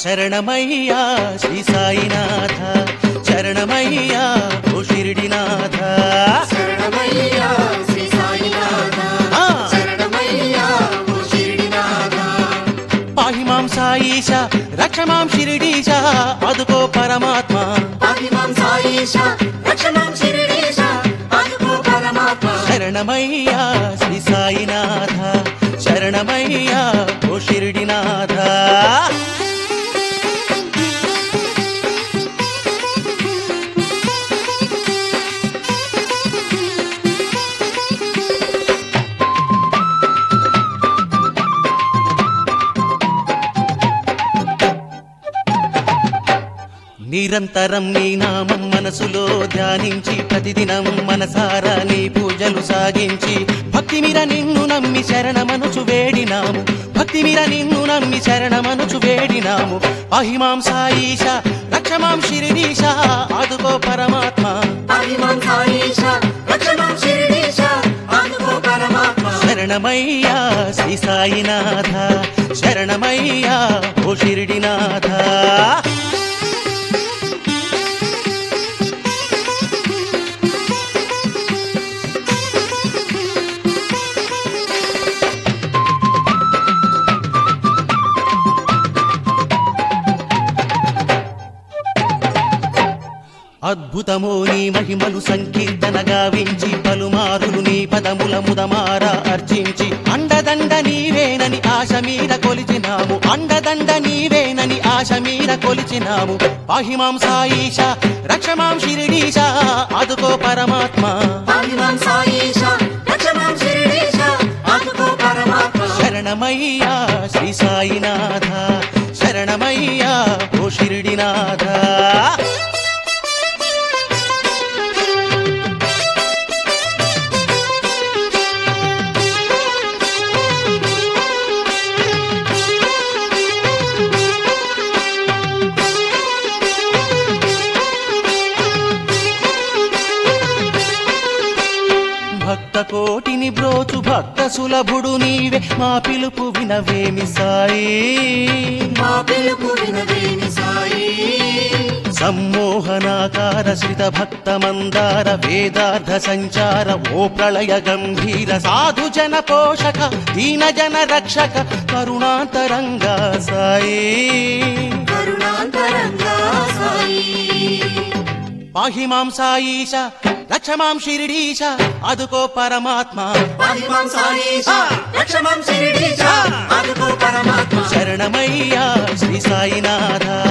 శరణమయ్యా శ్రీ సాయినాథ శరణమయ్యా ఓ షిరిడినాథ శరణమయ్యా శ్రీ సాయినాథ ఆ. శరణమయ్యా ఓ షిరిడినాథ పాహి మాం సాయిష రక్ష మాం షిరిడీశ అదుకో పరమాత్మ పాహిమాం సాయేష రక్షమాం శిరిడీశ ఆదుకో పరమాత్మ శరణమయ్యా శ్రీ సాయినాథ శరణమయ్యా ఓ షిరిడినాథ నిరంతరం నీ నామం మనసులో ధ్యానించి ప్రతిదినం మనసారా నీ పూజలు సాగించి భక్తి మీర నిన్ను నమ్మి శరణమనుచు వేడినాము భక్తి మీర నిన్ను నమ్మి శరణమనుచు వేడినాము అహిమాం సాయిష రక్షమాం శిరిడీశ ఆదుకో పరమాత్మ పాహిమాం సాయేష రక్షమాం శిరిడీశ ఆదుకో పరమాత్మ శరణమయ్యా శ్రీ సాయినాథ శరణమయ్యా ఓ షిరిడినాథ అద్భుతమో నీ మహిమలు సంకీర్తన గావించి పలుమారులు నీ పదముల ముదమార అర్చించి అండదండ నీవేనని ఆశ మీద కొలిచినాము అండదండ నీవేనని ఆశ మీద కొలిచినాము పాహిమాం సాయిష రక్షమాం శిరిడీశ అదుకో పరమాత్మ పాహిమాం సాయేష రక్షమాం శిరిడీశ ఆదుకో పరమాత్మ శరణమయ్యా శ్రీ సాయినాథ శరణమయ్యా ఓ షిరిడినాథ భక్త కోటిని బ్రోచు భక్త సులభుడు నీవే మా పిలుపు వినవేమి సాయి మా పిలుపు వినవేమి సాయి సమ్మోహనాకార శ్రిత భక్త మందార వేదార్థ సంచార ఓ ప్రళయ గంభీర సాధు జన పోషక దీన జన రక్షక కరుణాంతరంగా సాయి కరుణాంతరంగా సాయి పాహిమాం సాయిష రక్షమాం శిరిడీశ అదుకో పరమాత్మ పాహిమాం సాయేష రక్షమాం శిరిడీశ ఆదుకో పరమాత్మ శరణమయ్యా శ్రీ సాయినాథ